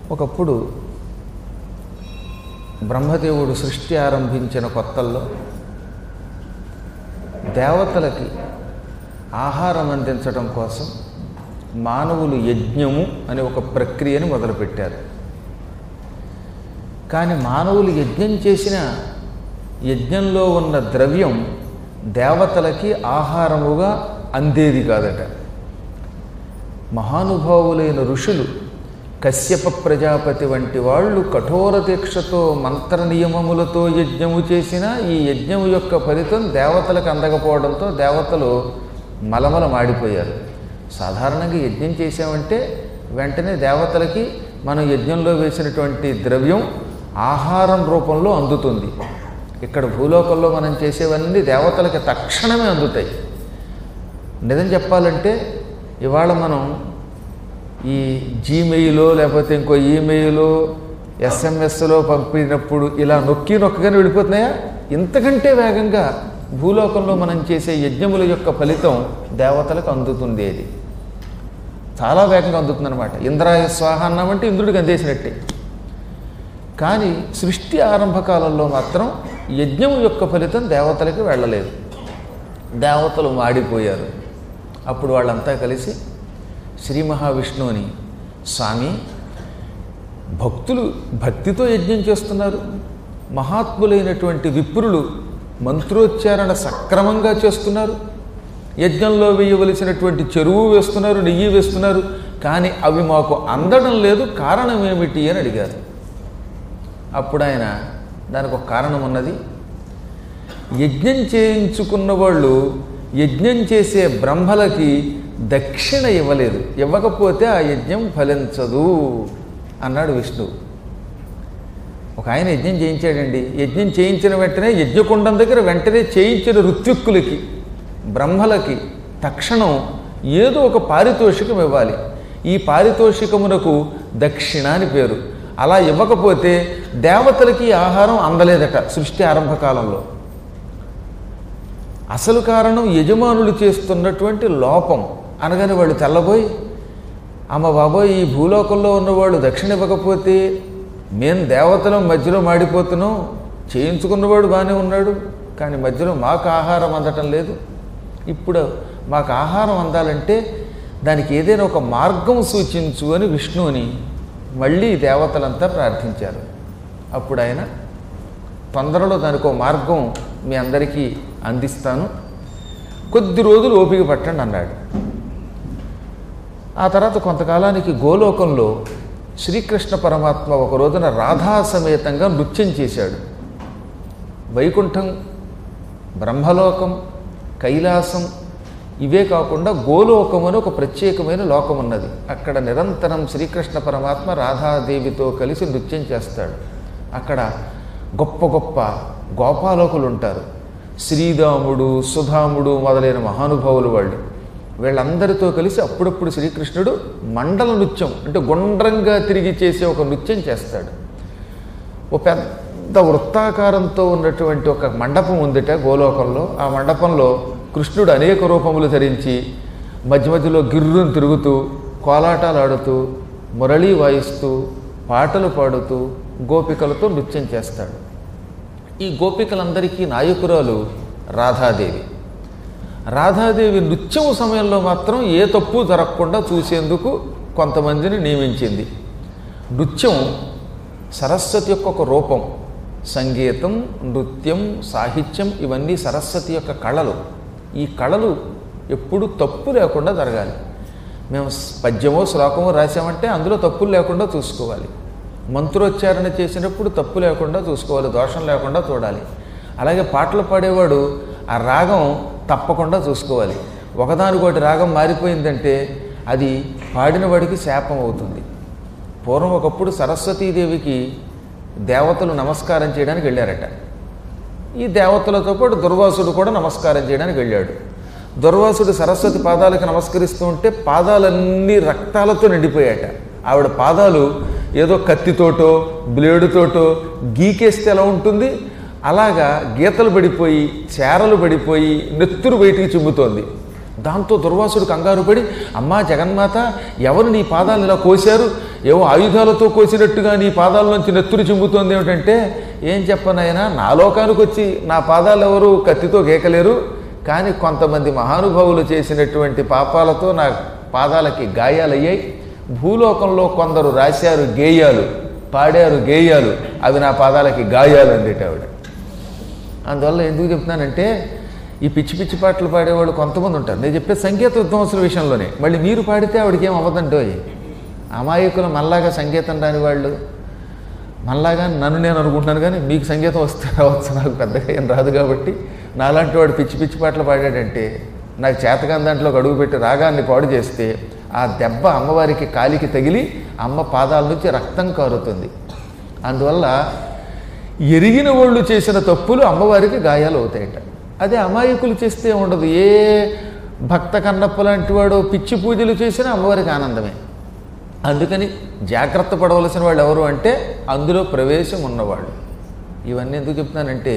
ఒకప్పుడు బ్రహ్మదేవుడు సృష్టి ఆరంభించిన కొత్తల్లో దేవతలకి ఆహారం అందించడం కోసం మానవులు యజ్ఞము అనే ఒక ప్రక్రియని మొదలుపెట్టారు కానీ మానవులు యజ్ఞం చేసిన యజ్ఞంలో ఉన్న ద్రవ్యం దేవతలకి ఆహారముగా అందేది కాదట మహానుభావులైన ఋషులు కశ్యప ప్రజాపతి వంటి వాళ్ళు కఠోర దీక్షతో మంత్ర నియమములతో యజ్ఞము చేసిన ఈ యజ్ఞము యొక్క ఫలితం దేవతలకు అందకపోవడంతో దేవతలు మలమల మాడిపోయారు సాధారణంగా యజ్ఞం చేసామంటే వెంటనే దేవతలకి మనం యజ్ఞంలో వేసినటువంటి ద్రవ్యం ఆహారం రూపంలో అందుతుంది ఇక్కడ భూలోకంలో మనం చేసేవన్నీ దేవతలకి తక్షణమే అందుతాయి నిజం చెప్పాలంటే ఇవాళ మనం ఈ జీమెయిలో లేకపోతే ఇంకో ఈమెయిలో ఎస్ఎంఎస్లో పంపినప్పుడు ఇలా నొక్కి నొక్కగానే వెళ్ళిపోతున్నాయా ఇంతకంటే వేగంగా భూలోకంలో మనం చేసే యజ్ఞముల యొక్క ఫలితం దేవతలకు అందుతుంది అది చాలా వేగంగా అందుతుంది అనమాట ఇంద్రాయ స్వాహ అన్నామంటే ఇంద్రుడికి అందేసినట్టే కానీ సృష్టి ఆరంభ కాలంలో మాత్రం యజ్ఞము యొక్క ఫలితం దేవతలకు వెళ్ళలేదు దేవతలు మాడిపోయారు అప్పుడు వాళ్ళంతా కలిసి శ్రీ మహావిష్ణువుని స్వామి భక్తులు భక్తితో యజ్ఞం చేస్తున్నారు మహాత్ములైనటువంటి విప్రులు మంత్రోచ్చారణ సక్రమంగా చేస్తున్నారు యజ్ఞంలో వేయవలసినటువంటి చెరువు వేస్తున్నారు నెయ్యి వేస్తున్నారు కానీ అవి మాకు అందడం లేదు కారణం ఏమిటి అని అడిగారు అప్పుడు ఆయన దానికి ఒక కారణం ఉన్నది యజ్ఞం చేయించుకున్న వాళ్ళు యజ్ఞం చేసే బ్రహ్మలకి దక్షిణ ఇవ్వలేదు ఇవ్వకపోతే ఆ యజ్ఞం ఫలించదు అన్నాడు విష్ణువు ఒక ఆయన యజ్ఞం చేయించాడండి యజ్ఞం చేయించిన వెంటనే యజ్ఞకుండం దగ్గర వెంటనే చేయించిన ఋత్విక్కులకి బ్రహ్మలకి తక్షణం ఏదో ఒక పారితోషికం ఇవ్వాలి ఈ పారితోషికమునకు దక్షిణ అని పేరు అలా ఇవ్వకపోతే దేవతలకి ఆహారం అందలేదట సృష్టి ఆరంభ కాలంలో అసలు కారణం యజమానులు చేస్తున్నటువంటి లోపం అనగానే వాళ్ళు తెల్లబోయి అమ్మ బాబోయ్ ఈ భూలోకంలో ఉన్నవాళ్ళు దక్షిణ ఇవ్వకపోతే మేము దేవతల మధ్యలో మాడిపోతున్నాం చేయించుకున్నవాడు బాగానే ఉన్నాడు కానీ మధ్యలో మాకు ఆహారం అందటం లేదు ఇప్పుడు మాకు ఆహారం అందాలంటే దానికి ఏదైనా ఒక మార్గం సూచించు అని విష్ణువుని మళ్ళీ దేవతలంతా ప్రార్థించారు అప్పుడు ఆయన తొందరలో దానికి ఒక మార్గం మీ అందరికీ అందిస్తాను కొద్ది రోజులు ఓపిక పట్టండి అన్నాడు ఆ తర్వాత కొంతకాలానికి గోలోకంలో శ్రీకృష్ణ పరమాత్మ ఒక రోజున రాధా సమేతంగా నృత్యం చేశాడు వైకుంఠం బ్రహ్మలోకం కైలాసం ఇవే కాకుండా గోలోకం అని ఒక ప్రత్యేకమైన లోకం ఉన్నది అక్కడ నిరంతరం శ్రీకృష్ణ పరమాత్మ రాధాదేవితో కలిసి నృత్యం చేస్తాడు అక్కడ గొప్ప గొప్ప గోపాలకులు ఉంటారు శ్రీరాముడు సుధాముడు మొదలైన మహానుభావులు వాళ్ళు వీళ్ళందరితో కలిసి అప్పుడప్పుడు శ్రీకృష్ణుడు మండల నృత్యం అంటే గుండ్రంగా తిరిగి చేసే ఒక నృత్యం చేస్తాడు ఓ పెద్ద వృత్తాకారంతో ఉన్నటువంటి ఒక మండపం ఉందిట గోలోకంలో ఆ మండపంలో కృష్ణుడు అనేక రూపములు ధరించి మధ్య మధ్యలో గిర్రును తిరుగుతూ కోలాటాలు ఆడుతూ మురళీ వాయిస్తూ పాటలు పాడుతూ గోపికలతో నృత్యం చేస్తాడు ఈ గోపికలందరికీ నాయకురాలు రాధాదేవి రాధాదేవి నృత్యం సమయంలో మాత్రం ఏ తప్పు జరగకుండా చూసేందుకు కొంతమందిని నియమించింది నృత్యం సరస్వతి యొక్క ఒక రూపం సంగీతం నృత్యం సాహిత్యం ఇవన్నీ సరస్వతి యొక్క కళలు ఈ కళలు ఎప్పుడు తప్పు లేకుండా జరగాలి మేము పద్యమో శ్లోకమో రాసామంటే అందులో తప్పులు లేకుండా చూసుకోవాలి మంత్రోచ్చారణ చేసినప్పుడు తప్పు లేకుండా చూసుకోవాలి దోషం లేకుండా చూడాలి అలాగే పాటలు పాడేవాడు ఆ రాగం తప్పకుండా చూసుకోవాలి ఒకదానికోటి రాగం మారిపోయిందంటే అది పాడిన వాడికి శాపం అవుతుంది పూర్వం ఒకప్పుడు సరస్వతీదేవికి దేవతలు నమస్కారం చేయడానికి వెళ్ళారట ఈ దేవతలతో పాటు దుర్వాసుడు కూడా నమస్కారం చేయడానికి వెళ్ళాడు దుర్వాసుడు సరస్వతి పాదాలకు నమస్కరిస్తూ ఉంటే పాదాలన్నీ రక్తాలతో నిండిపోయాట ఆవిడ పాదాలు ఏదో కత్తితోటో బ్లేడుతోటో గీకేస్తే ఎలా ఉంటుంది అలాగా గీతలు పడిపోయి చేరలు పడిపోయి నెత్తురు బయటికి చిమ్ముతోంది దాంతో దుర్వాసుడు కంగారు పడి అమ్మా జగన్మాత ఎవరు నీ పాదాలు ఇలా కోశారు ఏవో ఆయుధాలతో కోసినట్టుగా నీ పాదాల నుంచి నెత్తురు చిమ్ముతోంది ఏమిటంటే ఏం చెప్పనైనా నా లోకానికి వచ్చి నా పాదాలు ఎవరు కత్తితో గీకలేరు కానీ కొంతమంది మహానుభావులు చేసినటువంటి పాపాలతో నా పాదాలకి గాయాలయ్యాయి భూలోకంలో కొందరు రాశారు గేయాలు పాడారు గేయాలు అవి నా పాదాలకి గాయాలు అందేట ఆవిడ అందువల్ల ఎందుకు చెప్తున్నానంటే ఈ పిచ్చి పిచ్చి పాటలు పాడేవాళ్ళు కొంతమంది ఉంటారు నేను చెప్పే సంగీత విద్వాంసుల విషయంలోనే మళ్ళీ మీరు పాడితే ఆవిడకి ఏం అవ్వదంటో అమాయకులు మళ్ళాగా సంగీతం రాని వాళ్ళు మళ్ళాగా నన్ను నేను అనుకుంటున్నాను కానీ మీకు సంగీతం వస్తే రావచ్చు నాకు పెద్దగా ఏం రాదు కాబట్టి నాలాంటి వాడు పిచ్చి పిచ్చి పాటలు పాడాడంటే నాకు చేతకాని దాంట్లో ఒక అడుగు పెట్టి రాగాన్ని పాడు చేస్తే ఆ దెబ్బ అమ్మవారికి కాలికి తగిలి అమ్మ పాదాల నుంచి రక్తం కారుతుంది అందువల్ల ఎరిగిన వాళ్ళు చేసిన తప్పులు అమ్మవారికి గాయాలు అవుతాయట అదే అమాయకులు చేస్తే ఉండదు ఏ భక్త కన్నప్ప లాంటి వాడు పిచ్చి పూజలు చేసినా అమ్మవారికి ఆనందమే అందుకని జాగ్రత్త పడవలసిన వాళ్ళు ఎవరు అంటే అందులో ప్రవేశం ఉన్నవాళ్ళు ఇవన్నీ ఎందుకు చెప్తున్నానంటే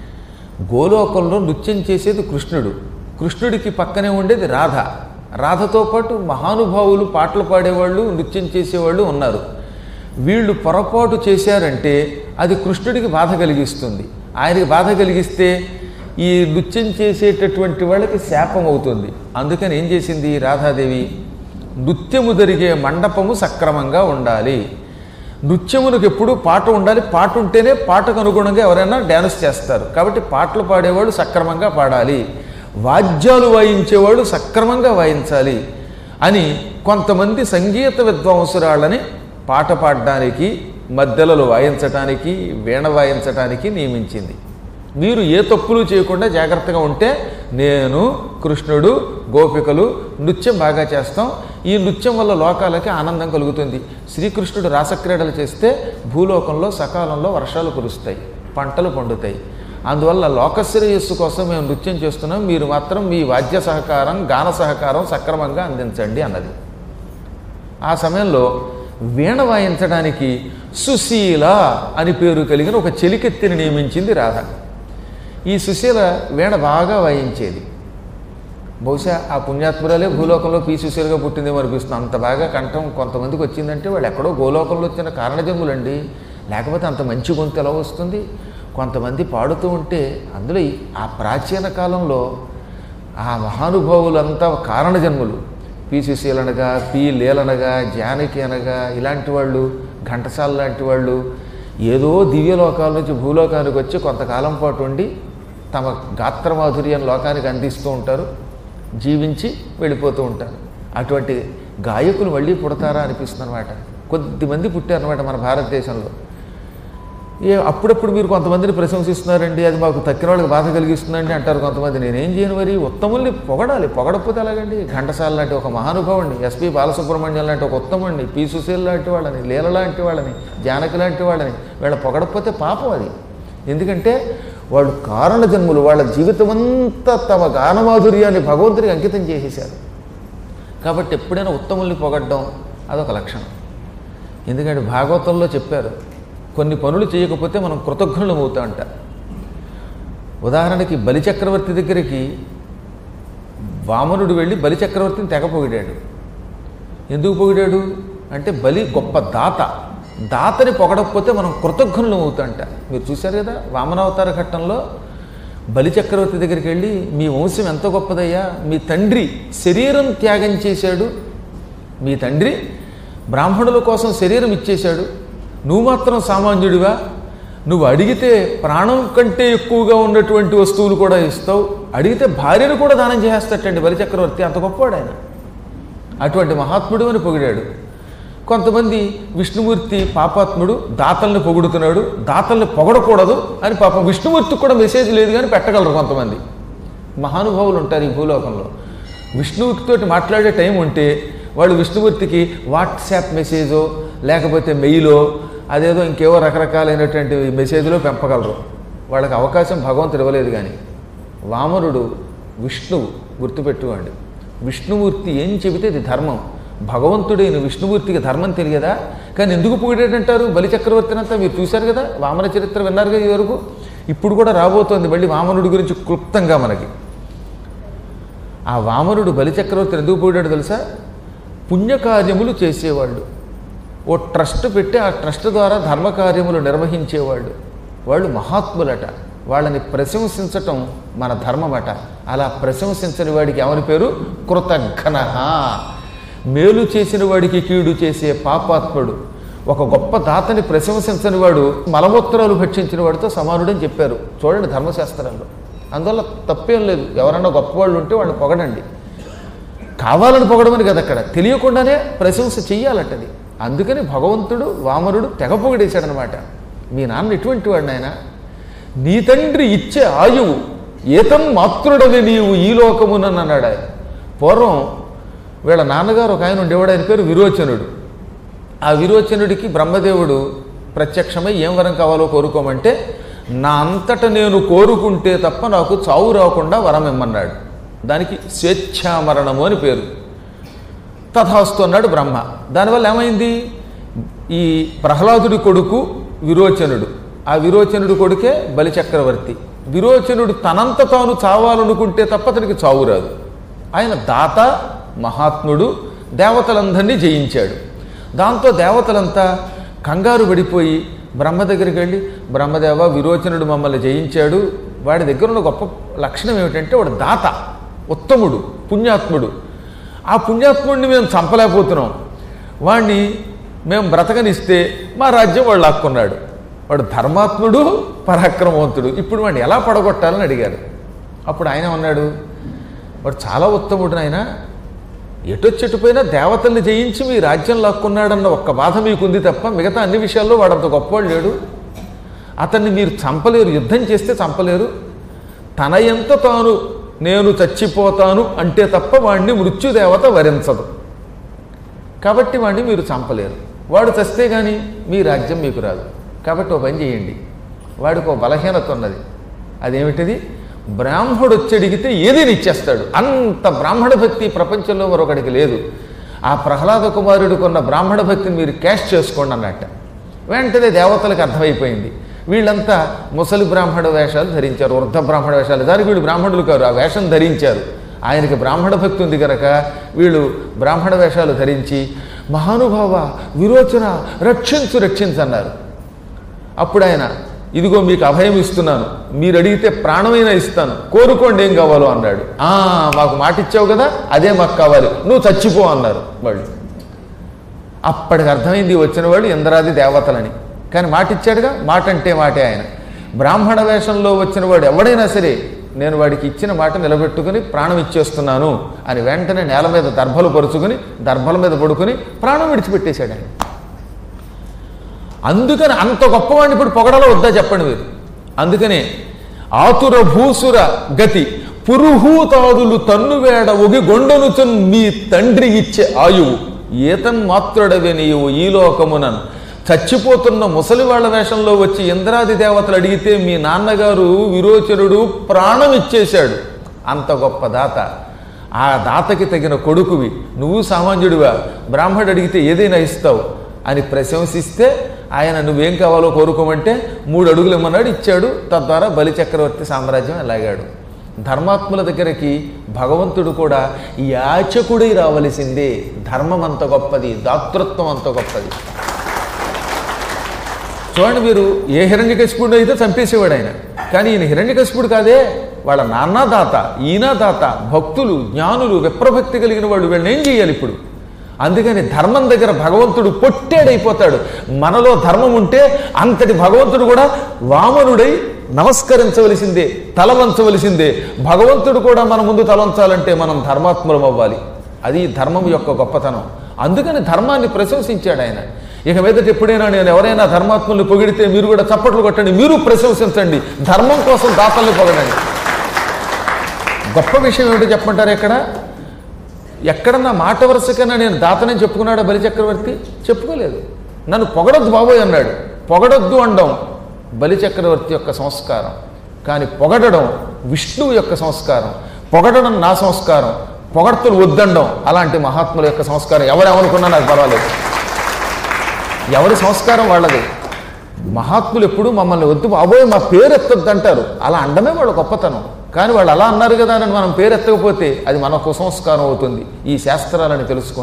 గోలోకంలో నృత్యం చేసేది కృష్ణుడు కృష్ణుడికి పక్కనే ఉండేది రాధ రాధతో పాటు మహానుభావులు పాటలు పాడేవాళ్ళు నృత్యం చేసేవాళ్ళు ఉన్నారు వీళ్ళు పొరపాటు చేశారంటే అది కృష్ణుడికి బాధ కలిగిస్తుంది ఆయనకి బాధ కలిగిస్తే ఈ నృత్యం చేసేటటువంటి వాళ్ళకి శాపం అవుతుంది అందుకని ఏం చేసింది రాధాదేవి నృత్యము జరిగే మండపము సక్రమంగా ఉండాలి నృత్యమునకు ఎప్పుడూ పాట ఉండాలి పాట ఉంటేనే పాటకు అనుగుణంగా ఎవరైనా డ్యాన్స్ చేస్తారు కాబట్టి పాటలు పాడేవాళ్ళు సక్రమంగా పాడాలి వాద్యాలు వాయించేవాళ్ళు సక్రమంగా వాయించాలి అని కొంతమంది సంగీత విద్వాంసురాళ్ళని పాట పాడడానికి మధ్యలలో వాయించటానికి వీణ వాయించటానికి నియమించింది మీరు ఏ తప్పులు చేయకుండా జాగ్రత్తగా ఉంటే నేను కృష్ణుడు గోపికలు నృత్యం బాగా చేస్తాం ఈ నృత్యం వల్ల లోకాలకి ఆనందం కలుగుతుంది శ్రీకృష్ణుడు రాసక్రీడలు చేస్తే భూలోకంలో సకాలంలో వర్షాలు కురుస్తాయి పంటలు పండుతాయి అందువల్ల లోకశ్రేయస్సు కోసం మేము నృత్యం చేస్తున్నాం మీరు మాత్రం మీ వాద్య సహకారం గాన సహకారం సక్రమంగా అందించండి అన్నది ఆ సమయంలో వీణ వాయించడానికి సుశీల అని పేరు కలిగిన ఒక చెలికెత్తిని నియమించింది రాధ ఈ సుశీల వీణ బాగా వాయించేది బహుశా ఆ పుణ్యాత్మురాలే భూలోకంలో పీ సుశీలగా పుట్టిందేమో అనిపిస్తుంది అంత బాగా కంఠం కొంతమందికి వచ్చిందంటే వాళ్ళు ఎక్కడో గోలోకంలో వచ్చిన కారణజన్ములండి లేకపోతే అంత మంచి గొంతు ఎలా వస్తుంది కొంతమంది పాడుతూ ఉంటే అందులో ఈ- ఆ ప్రాచీన కాలంలో ఆ మహానుభావులంతా కారణజన్ములు పి సుశీలనగా పి లీలనగా జానకి అనగా ఇలాంటి వాళ్ళు ఘంటసాల లాంటి వాళ్ళు ఏదో దివ్యలోకాల నుంచి భూలోకానికి వచ్చి కొంతకాలం పాటు ఉండి తమ గాత్రమాధుర్యం లోకానికి అందిస్తూ ఉంటారు జీవించి వెళ్ళిపోతూ ఉంటారు అటువంటి గాయకులు మళ్ళీ పుడతారా అనిపిస్తుంది అనమాట కొద్దిమంది పుట్టారనమాట మన భారతదేశంలో ఏ అప్పుడప్పుడు మీరు కొంతమందిని ప్రశంసిస్తున్నారండి అది మాకు తక్కిన వాళ్ళకి బాధ కలిగిస్తుందండి అంటారు కొంతమంది నేనేం చేయను మరి ఉత్తముల్ని పొగడాలి పొగడకపోతే ఎలాగండి ఘంటసాల లాంటి ఒక మహానుభావుడిని ఎస్పి బాలసుబ్రహ్మణ్యం లాంటి ఒక ఉత్తముడిని పి సుశీల్ లాంటి వాళ్ళని లీల లాంటి వాళ్ళని జానకి లాంటి వాళ్ళని వీళ్ళ పొగడకపోతే పాపం అది ఎందుకంటే వాళ్ళు కారణ జన్ములు వాళ్ళ జీవితమంతా తమ గానమాధుర్యాన్ని భగవంతుడికి అంకితం చేసేశారు కాబట్టి ఎప్పుడైనా ఉత్తముల్ని పొగడ్డం అదొక లక్షణం ఎందుకంటే భాగవతంలో చెప్పారు కొన్ని పనులు చేయకపోతే మనం కృతజ్ఞులం అవుతా అంట ఉదాహరణకి బలిచక్రవర్తి దగ్గరికి వామనుడు వెళ్ళి బలిచక్రవర్తిని తెగ పొగిడాడు ఎందుకు పొగిడాడు అంటే బలి గొప్ప దాత దాతని పొగడకపోతే మనం కృతజ్ఞులం అవుతాంట మీరు చూశారు కదా వామనావతార ఘట్టంలో బలిచక్రవర్తి దగ్గరికి వెళ్ళి మీ వంశం ఎంత గొప్పదయ్యా మీ తండ్రి శరీరం త్యాగం చేశాడు మీ తండ్రి బ్రాహ్మణుల కోసం శరీరం ఇచ్చేశాడు నువ్వు మాత్రం సామాన్యుడివా నువ్వు అడిగితే ప్రాణం కంటే ఎక్కువగా ఉన్నటువంటి వస్తువులు కూడా ఇస్తావు అడిగితే భార్యను కూడా దానం చేసేస్తటండి బలిచక్రవర్తి అంత గొప్పవాడు ఆయన అటువంటి మహాత్ముడు అని పొగిడాడు కొంతమంది విష్ణుమూర్తి పాపాత్ముడు దాతల్ని పొగుడుతున్నాడు దాతల్ని పొగడకూడదు అని పాపం విష్ణుమూర్తికి కూడా మెసేజ్ లేదు కానీ పెట్టగలరు కొంతమంది మహానుభావులు ఉంటారు ఈ భూలోకంలో విష్ణువుతోటి మాట్లాడే టైం ఉంటే వాళ్ళు విష్ణుమూర్తికి వాట్సాప్ మెసేజో లేకపోతే మెయిలో అదేదో ఇంకేవో రకరకాలైనటువంటి మెసేజ్లో పెంపగలరు వాళ్ళకి అవకాశం భగవంతుడు ఇవ్వలేదు కానీ వామనుడు విష్ణువు గుర్తుపెట్టుకోండి విష్ణుమూర్తి ఏం చెబితే ఇది ధర్మం భగవంతుడైన విష్ణుమూర్తికి ధర్మం తెలియదా కానీ ఎందుకు పొగిడేటంటారు బలిచక్రవర్తినంతా మీరు చూశారు కదా వామన చరిత్ర విన్నారు కదా ఇదివరకు ఇప్పుడు కూడా రాబోతోంది మళ్ళీ వామనుడి గురించి క్లుప్తంగా మనకి ఆ వామనుడు బలిచక్రవర్తిని ఎందుకు పొగిడాడు తెలుసా పుణ్యకార్యములు చేసేవాళ్ళు ఓ ట్రస్ట్ పెట్టి ఆ ట్రస్ట్ ద్వారా ధర్మకార్యములు నిర్వహించేవాళ్ళు వాళ్ళు మహాత్ములట వాళ్ళని ప్రశంసించటం మన ధర్మమట అలా ప్రశంసించని వాడికి ఎవరి పేరు కృతఘ్న మేలు చేసిన వాడికి కీడు చేసే పాపాత్ముడు ఒక గొప్ప దాతని ప్రశంసించని వాడు మలమూత్రాలు భక్షించిన వాడితో సమానుడని చెప్పారు చూడండి ధర్మశాస్త్రాల్లో అందువల్ల తప్పేం లేదు ఎవరన్నా గొప్పవాళ్ళు ఉంటే వాళ్ళని పొగడండి కావాలని పొగడమని కదా అక్కడ తెలియకుండానే ప్రశంస చెయ్యాలటది అందుకని భగవంతుడు వామనుడు తెగ పొగిడేశాడనమాట మీ నాన్న ఎటువంటి వాడిని ఆయన నీ తండ్రి ఇచ్చే ఆయువు ఏతం మాతృడవి నీవు ఈ లోకమునని అన్నాడు ఆయన పూర్వం వీళ్ళ నాన్నగారు ఒక ఆయన ఉండేవాడు ఆయన పేరు విరోచనుడు ఆ విరోచనుడికి బ్రహ్మదేవుడు ప్రత్యక్షమై ఏం వరం కావాలో కోరుకోమంటే నా అంతట నేను కోరుకుంటే తప్ప నాకు చావు రాకుండా వరం ఇమ్మన్నాడు దానికి స్వేచ్ఛామరణము అని పేరు తథాస్తు అన్నాడు బ్రహ్మ దానివల్ల ఏమైంది ఈ ప్రహ్లాదుడి కొడుకు విరోచనుడు ఆ విరోచనుడు కొడుకే బలిచక్రవర్తి విరోచనుడు తనంత తాను చావాలనుకుంటే తప్ప అతనికి చావు రాదు ఆయన దాత మహాత్ముడు దేవతలందరినీ జయించాడు దాంతో దేవతలంతా కంగారు పడిపోయి బ్రహ్మ దగ్గరికి వెళ్ళి బ్రహ్మదేవ విరోచనుడు మమ్మల్ని జయించాడు వాడి దగ్గర ఉన్న గొప్ప లక్షణం ఏమిటంటే వాడు దాత ఉత్తముడు పుణ్యాత్ముడు ఆ పుణ్యాత్ముడిని మేము చంపలేకపోతున్నాం వాడిని మేము బ్రతకనిస్తే మా రాజ్యం వాడు లాక్కున్నాడు వాడు ధర్మాత్ముడు పరాక్రమవంతుడు ఇప్పుడు వాడిని ఎలా పడగొట్టాలని అడిగారు అప్పుడు ఆయన అన్నాడు వాడు చాలా ఉత్తముడు ఆయన ఎటొచ్చెట్టుపోయినా దేవతల్ని జయించి మీ రాజ్యం లాక్కున్నాడన్న ఒక్క బాధ మీకుంది తప్ప మిగతా అన్ని విషయాల్లో వాడంత గొప్పవాడు లేడు అతన్ని మీరు చంపలేరు యుద్ధం చేస్తే చంపలేరు తన ఎంత తాను నేను చచ్చిపోతాను అంటే తప్ప వాడిని మృత్యుదేవత వరించదు కాబట్టి వాడిని మీరు చంపలేరు వాడు చస్తే కానీ మీ రాజ్యం మీకు రాదు కాబట్టి ఓ పని చేయండి వాడికి ఓ బలహీనత ఉన్నది అదేమిటిది బ్రాహ్మడు వచ్చి అడిగితే ఏదైనా ఇచ్చేస్తాడు అంత బ్రాహ్మణ భక్తి ప్రపంచంలో మరొకడికి లేదు ఆ ప్రహ్లాద కుమారుడికి ఉన్న బ్రాహ్మణ భక్తిని మీరు క్యాష్ చేసుకోండి అన్నట్ట వెంటనే దేవతలకు అర్థమైపోయింది వీళ్ళంతా ముసలి బ్రాహ్మణ వేషాలు ధరించారు వృద్ధ బ్రాహ్మణ వేషాలు దానికి వీళ్ళు బ్రాహ్మణులు కారు ఆ వేషం ధరించారు ఆయనకి బ్రాహ్మణ భక్తి ఉంది కనుక వీళ్ళు బ్రాహ్మణ వేషాలు ధరించి మహానుభావ విరోచన రక్షించు రక్షించన్నారు అప్పుడు ఆయన ఇదిగో మీకు అభయం ఇస్తున్నాను మీరు అడిగితే ప్రాణమైనా ఇస్తాను కోరుకోండి ఏం కావాలో అన్నాడు ఆ మాకు మాట ఇచ్చావు కదా అదే మాకు కావాలి నువ్వు చచ్చిపో అన్నారు వాళ్ళు అప్పటికి అర్థమైంది వచ్చిన వాళ్ళు ఇంద్రాది దేవతలని కానీ మాట ఇచ్చాడుగా మాట అంటే మాటే ఆయన బ్రాహ్మణ వేషంలో వచ్చిన వాడు ఎవడైనా సరే నేను వాడికి ఇచ్చిన మాట నిలబెట్టుకుని ప్రాణం ఇచ్చేస్తున్నాను అని వెంటనే నేల మీద దర్భలు పరుచుకుని దర్భల మీద పడుకుని ప్రాణం విడిచిపెట్టేశాడు ఆయన అందుకని అంత గొప్పవాడిని ఇప్పుడు పొగడలో వద్దా చెప్పండి మీరు అందుకనే ఆతుర భూసుర గతి పురుహూతాదులు తన్నువేడ ఒగి గొండనుచున్ మీ తండ్రి ఇచ్చే ఆయువు ఏతన్ మాత్రుడవే నీవు ఈ లోకమునన్ చచ్చిపోతున్న ముసలి వాళ్ళ వేషంలో వచ్చి ఇంద్రాది దేవతలు అడిగితే మీ నాన్నగారు విరోచనుడు ప్రాణం ఇచ్చేశాడు అంత గొప్ప దాత ఆ దాతకి తగిన కొడుకువి నువ్వు సామాన్యుడివా బ్రాహ్మడు అడిగితే ఏదైనా ఇస్తావు అని ప్రశంసిస్తే ఆయన నువ్వేం కావాలో కోరుకోమంటే మూడు అడుగులు ఇమ్మన్నాడు ఇచ్చాడు తద్వారా బలిచక్రవర్తి సామ్రాజ్యం ఎలాగాడు ధర్మాత్ముల దగ్గరికి భగవంతుడు కూడా యాచకుడై రావలసిందే ధర్మం అంత గొప్పది దాతృత్వం అంత గొప్పది చూడండి మీరు ఏ హిరణ్యకశిపుడు అయితే చంపేసేవాడు ఆయన కానీ ఈయన హిరణ్యకశిపుడు కాదే వాళ్ళ నాన్న దాత ఈయన దాత భక్తులు జ్ఞానులు విప్రభక్తి కలిగిన వాళ్ళు వీళ్ళని ఏం చేయాలి ఇప్పుడు అందుకని ధర్మం దగ్గర భగవంతుడు పొట్టేడైపోతాడు మనలో ధర్మం ఉంటే అంతటి భగవంతుడు కూడా వామనుడై నమస్కరించవలసిందే తల వంచవలసిందే భగవంతుడు కూడా మన ముందు తలంచాలంటే మనం ధర్మాత్ములం అవ్వాలి అది ధర్మం యొక్క గొప్పతనం అందుకని ధర్మాన్ని ప్రశంసించాడు ఆయన ఇక మీదట ఎప్పుడైనా నేను ఎవరైనా ధర్మాత్ముల్ని పొగిడితే మీరు కూడా చప్పట్లు కొట్టండి మీరు ప్రశంసించండి ధర్మం కోసం దాతల్ని పొగడండి గొప్ప విషయం ఏమిటో చెప్పమంటారు ఎక్కడ ఎక్కడన్నా మాట వరుసకైనా నేను దాతనని చెప్పుకున్నాడా బలిచక్రవర్తి చెప్పుకోలేదు నన్ను పొగడొద్దు బాబోయ్ అన్నాడు పొగడొద్దు అనడం బలిచక్రవర్తి యొక్క సంస్కారం కానీ పొగడడం విష్ణువు యొక్క సంస్కారం పొగడడం నా సంస్కారం పొగడ్తలు వద్దండం అలాంటి మహాత్ముల యొక్క సంస్కారం ఎవరెవనుకున్నా నాకు పర్వాలేదు ఎవరి సంస్కారం వాళ్ళది మహాత్ములు ఎప్పుడు మమ్మల్ని వద్దు బాబోయ్ మా పేరు ఎత్తొద్దు అంటారు అలా అండమే వాళ్ళ గొప్పతనం కానీ వాళ్ళు అలా అన్నారు కదా అని మనం పేరు ఎత్తకపోతే అది మన కుసంస్కారం అవుతుంది ఈ శాస్త్రాలని తెలుసుకోండి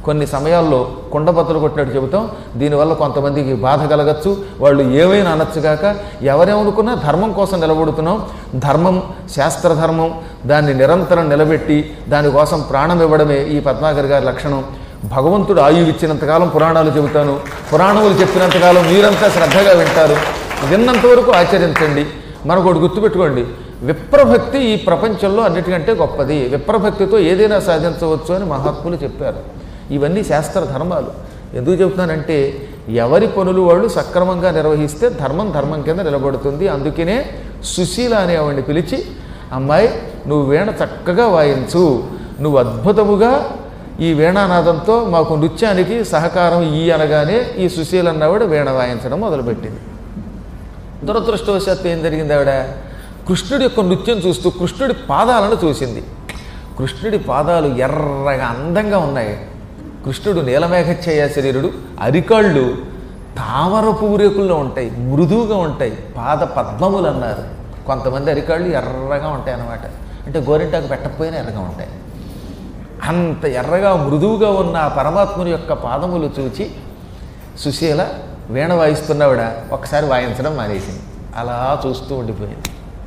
కొన్ని సమయాల్లో కుండబద్దలు కొట్టినట్టు చెబుతాం దీనివల్ల కొంతమందికి బాధ కలగచ్చు వాళ్ళు ఏమైనా అనొచ్చుగాక ఎవరేమనుకున్నా ధర్మం కోసం నిలబడుతున్నాం ధర్మం శాస్త్రధర్మం దాన్ని నిరంతరం నిలబెట్టి దానికోసం ప్రాణం ఇవ్వడమే ఈ పద్మాకర్ గారి లక్షణం భగవంతుడు ఆయువు ఇచ్చినంతకాలం పురాణాలు చెబుతాను పురాణములు చెప్పినంతకాలం మీరంతా శ్రద్ధగా వింటారు విన్నంత వరకు ఆచరించండి మనకు ఒకటి గుర్తుపెట్టుకోండి విప్రభక్తి ఈ ప్రపంచంలో అన్నిటికంటే గొప్పది విప్రభక్తితో ఏదైనా సాధించవచ్చు అని మహాత్ములు చెప్పారు ఇవన్నీ శాస్త్ర ధర్మాలు ఎందుకు చెబుతున్నానంటే ఎవరి పనులు వాళ్ళు సక్రమంగా నిర్వహిస్తే ధర్మం ధర్మం కింద నిలబడుతుంది అందుకనే సుశీల అనే ఆవిడ్ని పిలిచి అమ్మాయి నువ్వు వీణ చక్కగా వాయించు నువ్వు అద్భుతముగా ఈ వీణానాదంతో మాకు నృత్యానికి సహకారం ఈ అనగానే ఈ సుశీల అన్నవాడు వీణ వాయించడం మొదలుపెట్టింది దురదృష్టవశాత్తు ఏం జరిగింది ఆవిడ కృష్ణుడి యొక్క నృత్యం చూస్తూ కృష్ణుడి పాదాలను చూసింది కృష్ణుడి పాదాలు ఎర్రగా అందంగా ఉన్నాయి కృష్ణుడు నీలమేఘచ్చయ్య శరీరుడు అరికాళ్ళు తామర పువ్వు రేకుల్లో ఉంటాయి మృదువుగా ఉంటాయి పాద పద్మములు అన్నారు కొంతమంది అరికాళ్ళు ఎర్రగా ఉంటాయి అన్నమాట అంటే గోరింటాకు పెట్టకపోయినా ఎర్రగా ఉంటాయి అంత ఎర్రగా మృదువుగా ఉన్న ఆ పరమాత్ముని యొక్క పాదములు చూచి సుశీల వీణ వాయిస్తున్నవిడ ఒకసారి వాయించడం మానేసింది అలా చూస్తూ ఉండిపోయింది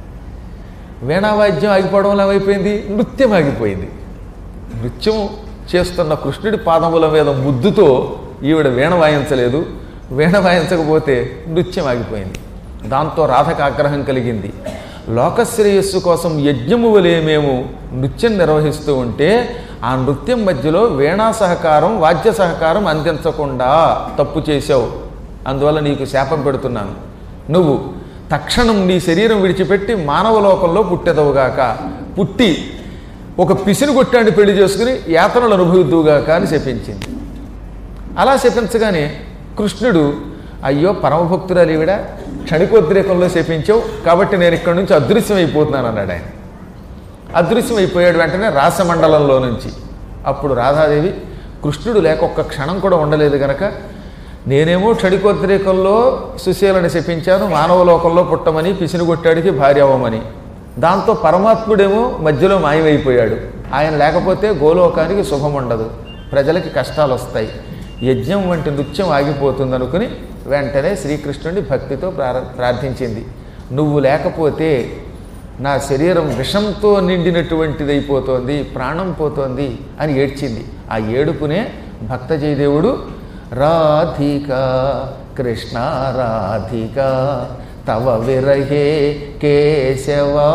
వీణా వాద్యం ఆగిపోవడం ఏమైపోయింది నృత్యం ఆగిపోయింది నృత్యం చేస్తున్న కృష్ణుడి పాదముల మీద ముద్దుతో ఈవిడ వీణ వాయించలేదు వీణ వాయించకపోతే నృత్యం ఆగిపోయింది దాంతో రాధకు ఆగ్రహం కలిగింది లోకశ్రేయస్సు కోసం యజ్ఞము వలె మేము నృత్యం నిర్వహిస్తూ ఉంటే ఆ నృత్యం మధ్యలో వీణా సహకారం వాద్య సహకారం అందించకుండా తప్పు చేశావు అందువల్ల నీకు శాపం పెడుతున్నాను నువ్వు తక్షణం నీ శరీరం విడిచిపెట్టి మానవ లోకంలో పుట్టెదవుగాక పుట్టి ఒక పిసిని కొట్టాన్ని పెళ్లి చేసుకుని యాతనలు అనుభవిద్దువుగాక అని శపించింది అలా శపించగానే కృష్ణుడు అయ్యో పరమభక్తురాలు ఈవిడ క్షణికోద్రేకంలో శపించావు కాబట్టి నేను ఇక్కడి నుంచి అదృశ్యం అయిపోతున్నాను అన్నాడు ఆయన అదృశ్యం అయిపోయాడు వెంటనే రాసమండలంలో నుంచి అప్పుడు రాధాదేవి కృష్ణుడు లేక ఒక్క క్షణం కూడా ఉండలేదు గనక నేనేమో క్షణికోద్రేకంలో సుశీలని శపించాను మానవ లోకంలో పుట్టమని పిసినిగొట్టాడికి భార్య అవ్వమని దాంతో పరమాత్ముడేమో మధ్యలో మాయమైపోయాడు ఆయన లేకపోతే గోలోకానికి శుభం ఉండదు ప్రజలకి కష్టాలు వస్తాయి యజ్ఞం వంటి నృత్యం ఆగిపోతుంది అనుకుని వెంటనే శ్రీకృష్ణుడిని భక్తితో ప్రార ప్రార్థించింది నువ్వు లేకపోతే నా శరీరం విషంతో నిండినటువంటిది అయిపోతోంది ప్రాణం పోతోంది అని ఏడ్చింది ఆ ఏడుపునే భక్త జయదేవుడు రాధిక కృష్ణ రాధిక తవ విరహే కేశవా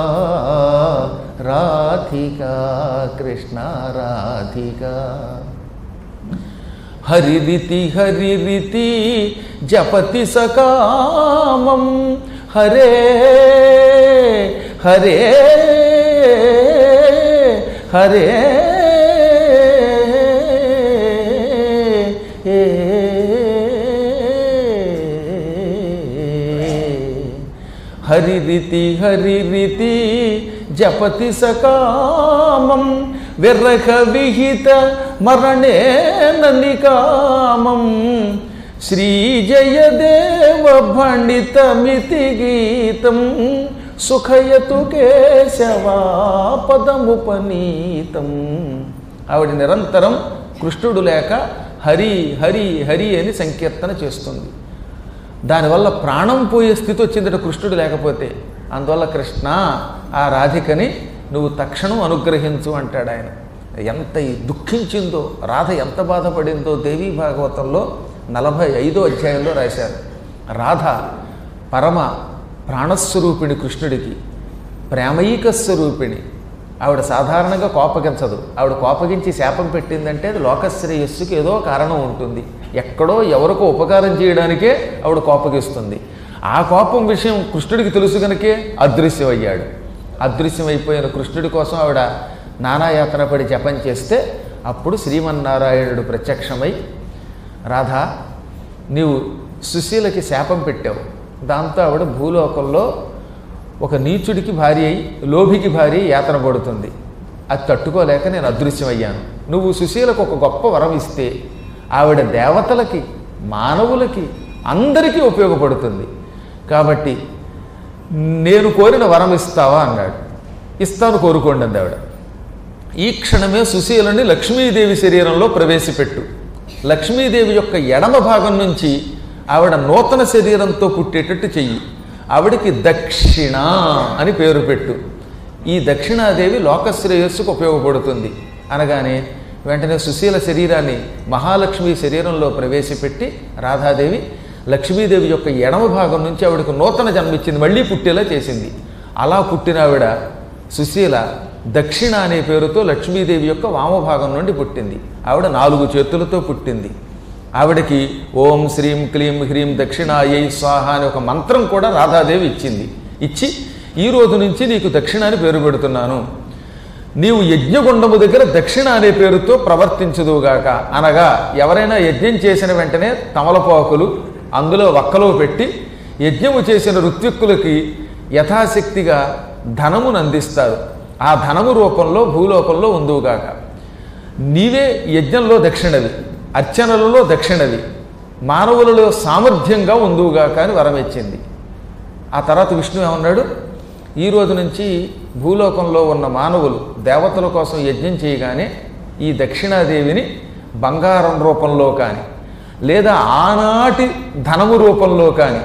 రాధిక కృష్ణ రాధిక హరిరితి హరిరితి జపతి సకామం హరే హరే హరే హరిరితి హరిరితి జపతి సకామం విర్రక విహిత మరణేన నికామం శ్రీజయదేవ భండితమితి గీతం సుఖయతు కేశవా పదముపనీతం ఆవిడ నిరంతరం కృష్ణుడు లేక హరి హరి హరి అని సంకీర్తన చేస్తుంది దానివల్ల ప్రాణం పోయే స్థితి వచ్చిందట కృష్ణుడు లేకపోతే అందువల్ల కృష్ణ ఆ రాధికని నువ్వు తక్షణం అనుగ్రహించు అంటాడు ఆయన ఎంత దుఃఖించిందో రాధ ఎంత బాధపడిందో దేవీ భాగవతంలో నలభై ఐదో అధ్యాయంలో రాశారు రాధ పరమ ప్రాణస్వరూపిణి కృష్ణుడికి ప్రేమైక స్వరూపిణి ఆవిడ సాధారణంగా కోపగించదు ఆవిడ కోపగించి శాపం పెట్టిందంటే అది లోకశ్రేయస్సుకి ఏదో కారణం ఉంటుంది ఎక్కడో ఎవరికో ఉపకారం చేయడానికే ఆవిడ కోపగిస్తుంది ఆ కోపం విషయం కృష్ణుడికి తెలుసు కనుకే అదృశ్యమయ్యాడు అదృశ్యమైపోయిన కృష్ణుడి కోసం ఆవిడ నానాయాతన పడి జపం చేస్తే అప్పుడు శ్రీమన్నారాయణుడు ప్రత్యక్షమై రాధా నీవు సుశీలకి శాపం పెట్టావు దాంతో ఆవిడ భూలోకంలో ఒక నీచుడికి భార్య అయి లోభికి భార్య అయి యాతన పడుతుంది అది తట్టుకోలేక నేను అదృశ్యమయ్యాను నువ్వు సుశీలకు ఒక గొప్ప వరం ఇస్తే ఆవిడ దేవతలకి మానవులకి అందరికీ ఉపయోగపడుతుంది కాబట్టి నేను కోరిన వరం ఇస్తావా అన్నాడు ఇస్తాను కోరుకోండి అంది ఆవిడ ఈ క్షణమే సుశీలని లక్ష్మీదేవి శరీరంలో ప్రవేశపెట్టు లక్ష్మీదేవి యొక్క ఎడమ భాగం నుంచి ఆవిడ నూతన శరీరంతో పుట్టేటట్టు చెయ్యి ఆవిడికి దక్షిణ అని పేరు పెట్టు ఈ దక్షిణాదేవి లోకశ్రేయస్సుకు ఉపయోగపడుతుంది అనగానే వెంటనే సుశీల శరీరాన్ని మహాలక్ష్మి శరీరంలో ప్రవేశపెట్టి రాధాదేవి లక్ష్మీదేవి యొక్క ఎడమ భాగం నుంచి ఆవిడకు నూతన జన్మిచ్చింది మళ్ళీ పుట్టేలా చేసింది అలా పుట్టిన ఆవిడ సుశీల దక్షిణ అనే పేరుతో లక్ష్మీదేవి యొక్క వామభాగం నుండి పుట్టింది ఆవిడ నాలుగు చేతులతో పుట్టింది ఆవిడకి ఓం శ్రీం క్లీం హ్రీం దక్షిణాయై స్వాహ అనే ఒక మంత్రం కూడా రాధాదేవి ఇచ్చింది ఇచ్చి ఈ రోజు నుంచి నీకు దక్షిణ అని పేరు పెడుతున్నాను నీవు యజ్ఞగుండము దగ్గర దక్షిణ అనే పేరుతో ప్రవర్తించదువుగాక అనగా ఎవరైనా యజ్ఞం చేసిన వెంటనే తమలపాకులు అందులో వక్కలో పెట్టి యజ్ఞము చేసిన ఋత్విక్కులకి యథాశక్తిగా ధనమును అందిస్తారు ఆ ధనము రూపంలో భూలోకంలో ఉందువుగాక నీవే యజ్ఞంలో దక్షిణవి అర్చనలలో దక్షిణవి మానవులలో సామర్థ్యంగా ఉందువుగాక అని వరం ఇచ్చింది ఆ తర్వాత విష్ణు ఏమన్నాడు ఈ రోజు నుంచి భూలోకంలో ఉన్న మానవులు దేవతల కోసం యజ్ఞం చేయగానే ఈ దక్షిణాదేవిని బంగారం రూపంలో కానీ లేదా ఆనాటి ధనము రూపంలో కానీ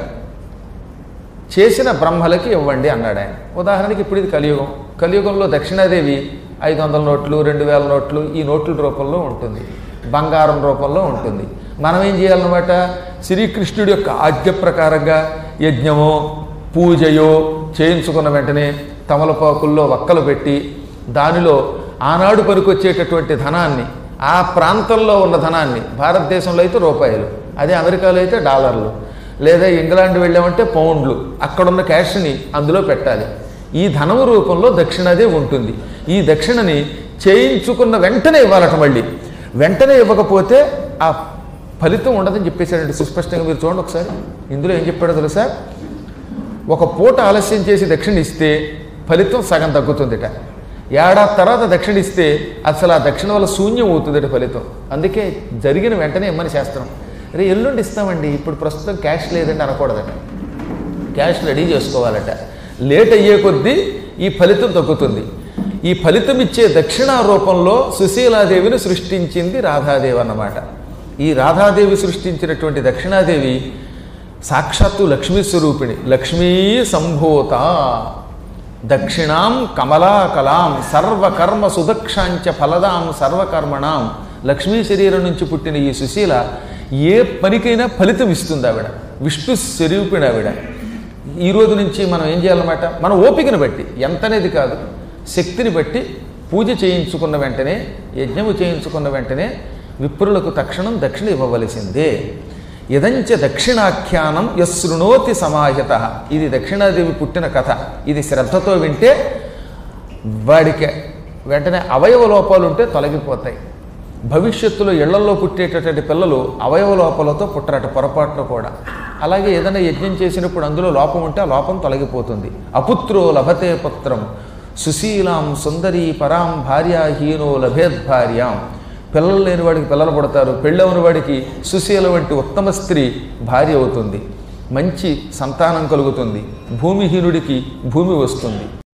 చేసిన బ్రహ్మలకి ఇవ్వండి అన్నాడు ఆయన ఉదాహరణకి ఇప్పుడు ఇది కలియుగం కలియుగంలో దక్షిణాదేవి ఐదు వందల నోట్లు రెండు వేల నోట్లు ఈ నోట్ల రూపంలో ఉంటుంది బంగారం రూపంలో ఉంటుంది మనం ఏం చేయాలన్నమాట శ్రీకృష్ణుడి యొక్క ఆజ్ఞ ప్రకారంగా యజ్ఞమో పూజయో చేయించుకున్న వెంటనే తమలపాకుల్లో వక్కలు పెట్టి దానిలో ఆనాడు పనికొచ్చేటటువంటి ధనాన్ని ఆ ప్రాంతంలో ఉన్న ధనాన్ని భారతదేశంలో అయితే రూపాయలు అదే అమెరికాలో అయితే డాలర్లు లేదా ఇంగ్లాండ్ వెళ్ళామంటే పౌండ్లు అక్కడున్న క్యాష్ని అందులో పెట్టాలి ఈ ధనము రూపంలో దక్షిణదే ఉంటుంది ఈ దక్షిణని చేయించుకున్న వెంటనే ఇవ్వాలట మళ్ళీ వెంటనే ఇవ్వకపోతే ఆ ఫలితం ఉండదని చెప్పేశాడండి సుస్పష్టంగా మీరు చూడండి ఒకసారి ఇందులో ఏం చెప్పాడో తెలుసా ఒక పూట ఆలస్యం చేసి దక్షిణ ఇస్తే ఫలితం సగం తగ్గుతుందిట ఏడాది తర్వాత దక్షిణ ఇస్తే అసలు ఆ దక్షిణ వల్ల శూన్యం అవుతుందట ఫలితం అందుకే జరిగిన వెంటనే ఇమ్మని శాస్త్రం రే ఎల్లుండి ఇస్తామండి ఇప్పుడు ప్రస్తుతం క్యాష్ లేదండి అనకూడదట క్యాష్ రెడీ చేసుకోవాలట లేట్ అయ్యే కొద్దీ ఈ ఫలితం తగ్గుతుంది ఈ ఫలితం ఇచ్చే దక్షిణ రూపంలో సుశీలాదేవిని సృష్టించింది రాధాదేవి అన్నమాట ఈ రాధాదేవి సృష్టించినటువంటి దక్షిణాదేవి సాక్షాత్తు లక్ష్మీ స్వరూపిణి లక్ష్మీ సంభూత దక్షిణాం కమలాకలాం సర్వకర్మ సుదక్షాంచ ఫలదాం సర్వకర్మణాం లక్ష్మీ శరీరం నుంచి పుట్టిన ఈ సుశీల ఏ పనికైనా ఫలితం ఇస్తుంది ఆవిడ విష్ణు స్వరూపిణి ఆవిడ ఈ రోజు నుంచి మనం ఏం చేయాలన్నమాట మన ఓపికను బట్టి ఎంతనేది కాదు శక్తిని బట్టి పూజ చేయించుకున్న వెంటనే యజ్ఞము చేయించుకున్న వెంటనే విప్రులకు తక్షణం దక్షిణ ఇవ్వవలసిందే ఇదంచ దక్షిణాఖ్యానం యశృణోతి సమాహిత ఇది దక్షిణాదేవి పుట్టిన కథ ఇది శ్రద్ధతో వింటే వాడికి వెంటనే అవయవ లోపాలు ఉంటే తొలగిపోతాయి భవిష్యత్తులో ఇళ్లలో పుట్టేటటువంటి పిల్లలు అవయవ లోపాలతో పుట్టరట పొరపాటున కూడా అలాగే ఏదైనా యజ్ఞం చేసినప్పుడు అందులో లోపం ఉంటే ఆ లోపం తొలగిపోతుంది అపుత్రో లభతే పుత్రం సుశీలాం సుందరీ పరాం భార్యాహీనో లభేద్ భార్యాం పిల్లలు లేని వాడికి పిల్లలు పుడతారు పెళ్ళవని వాడికి సుశీల వంటి ఉత్తమ స్త్రీ భార్య అవుతుంది మంచి సంతానం కలుగుతుంది భూమిహీనుడికి భూమి వస్తుంది